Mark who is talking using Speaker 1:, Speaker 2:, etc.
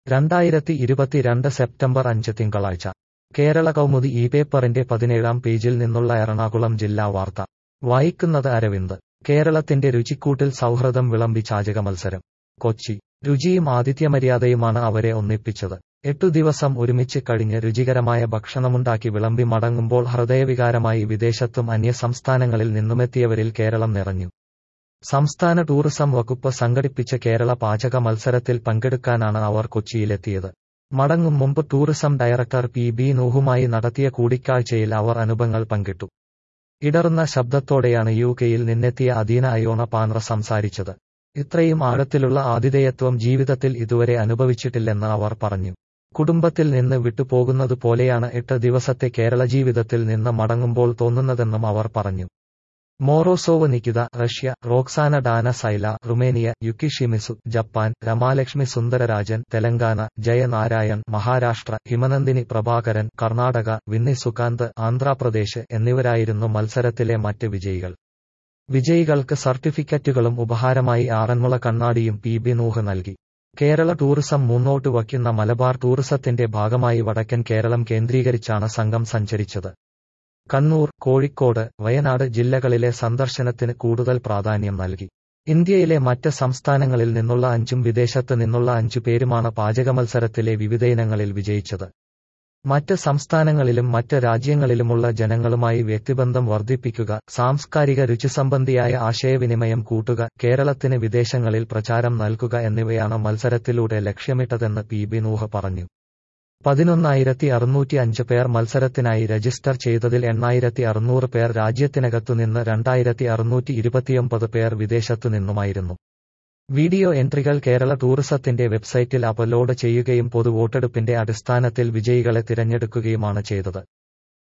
Speaker 1: രണ്ടായിരത്തി ഇരുപത്തിരണ്ട് സെപ്റ്റംബർ അഞ്ച് തിങ്കളാഴ്ച കേരള കൗമുദി ഈ പേപ്പറിന്റെ പതിനേഴാം പേജിൽ നിന്നുള്ള എറണാകുളം ജില്ലാ വാർത്ത വായിക്കുന്നത് അരവിന്ദ് കേരളത്തിന്റെ രുചിക്കൂട്ടിൽ സൗഹൃദം വിളമ്പി ചാചക മത്സരം കൊച്ചി രുചിയും ആതിഥ്യമര്യാദയുമാണ് അവരെ ഒന്നിപ്പിച്ചത് എട്ടു ദിവസം ഒരുമിച്ച് കഴിഞ്ഞ് രുചികരമായ ഭക്ഷണമുണ്ടാക്കി വിളമ്പി മടങ്ങുമ്പോൾ ഹൃദയവികാരമായി വിദേശത്തും അന്യസംസ്ഥാനങ്ങളിൽ നിന്നുമെത്തിയവരിൽ കേരളം നിറഞ്ഞു സംസ്ഥാന ടൂറിസം വകുപ്പ് സംഘടിപ്പിച്ച കേരള പാചക മത്സരത്തിൽ പങ്കെടുക്കാനാണ് അവർ കൊച്ചിയിലെത്തിയത് മടങ്ങും മുമ്പ് ടൂറിസം ഡയറക്ടർ പി ബി നൂഹുമായി നടത്തിയ കൂടിക്കാഴ്ചയിൽ അവർ അനുഭവങ്ങൾ പങ്കിട്ടു ഇടറുന്ന ശബ്ദത്തോടെയാണ് യു കെയിൽ നിന്നെത്തിയ അദീന അയോണ പാൻറ സംസാരിച്ചത് ഇത്രയും ആഴത്തിലുള്ള ആതിഥേയത്വം ജീവിതത്തിൽ ഇതുവരെ അനുഭവിച്ചിട്ടില്ലെന്ന് അവർ പറഞ്ഞു കുടുംബത്തിൽ നിന്ന് വിട്ടുപോകുന്നത് പോലെയാണ് എട്ട് ദിവസത്തെ കേരള ജീവിതത്തിൽ നിന്ന് മടങ്ങുമ്പോൾ തോന്നുന്നതെന്നും അവർ പറഞ്ഞു Morozov Nikita Russia Roxana Dana സൈല Romania Yuki Shimizu Japan Ramalakshmi Sundararajan Telangana Jayanarayan Maharashtra Himanandini Prabhakaran Karnataka Vinni Sukanth Andhra Pradesh എന്നിവരായിരുന്നു മത്സരത്തിലെ മറ്റ് വിജയികൾ വിജയികൾക്ക് സർട്ടിഫിക്കറ്റുകളും ഉപഹാരമായി ആറന്മുള കണ്ണാടിയും പി ബി നൂഹ് നൽകി കേരള ടൂറിസം മുന്നോട്ട് വയ്ക്കുന്ന മലബാർ ടൂറിസത്തിന്റെ ഭാഗമായി വടക്കൻ കേരളം കേന്ദ്രീകരിച്ചാണ് സംഘം സഞ്ചരിച്ചത് കണ്ണൂർ കോഴിക്കോട് വയനാട് ജില്ലകളിലെ സന്ദർശനത്തിന് കൂടുതൽ പ്രാധാന്യം നൽകി ഇന്ത്യയിലെ മറ്റ് സംസ്ഥാനങ്ങളിൽ നിന്നുള്ള അഞ്ചും വിദേശത്ത് നിന്നുള്ള അഞ്ചു പേരുമാണ് പാചക മത്സരത്തിലെ വിവിധയിനങ്ങളിൽ വിജയിച്ചത് മറ്റ് സംസ്ഥാനങ്ങളിലും മറ്റ് രാജ്യങ്ങളിലുമുള്ള ജനങ്ങളുമായി വ്യക്തിബന്ധം വർദ്ധിപ്പിക്കുക സാംസ്കാരിക രുചിസംബന്ധിയായ ആശയവിനിമയം കൂട്ടുക കേരളത്തിന് വിദേശങ്ങളിൽ പ്രചാരം നൽകുക എന്നിവയാണ് മത്സരത്തിലൂടെ ലക്ഷ്യമിട്ടതെന്ന് പി ബി നൂഹ് പറഞ്ഞു പതിനൊന്നായിരത്തി അറുന്നൂറ്റി അഞ്ച് പേർ മത്സരത്തിനായി രജിസ്റ്റർ ചെയ്തതിൽ എണ്ണായിരത്തി അറുന്നൂറ് പേർ രാജ്യത്തിനകത്തുനിന്ന് രണ്ടായിരത്തി അറുന്നൂറ്റി ഇരുപത്തിയൊമ്പത് പേർ വിദേശത്തുനിന്നുമായിരുന്നു വീഡിയോ എൻട്രികൾ കേരള ടൂറിസത്തിന്റെ വെബ്സൈറ്റിൽ അപ്ലോഡ് ചെയ്യുകയും പൊതുവോട്ടെടുപ്പിന്റെ അടിസ്ഥാനത്തിൽ വിജയികളെ തിരഞ്ഞെടുക്കുകയുമാണ് ചെയ്തത്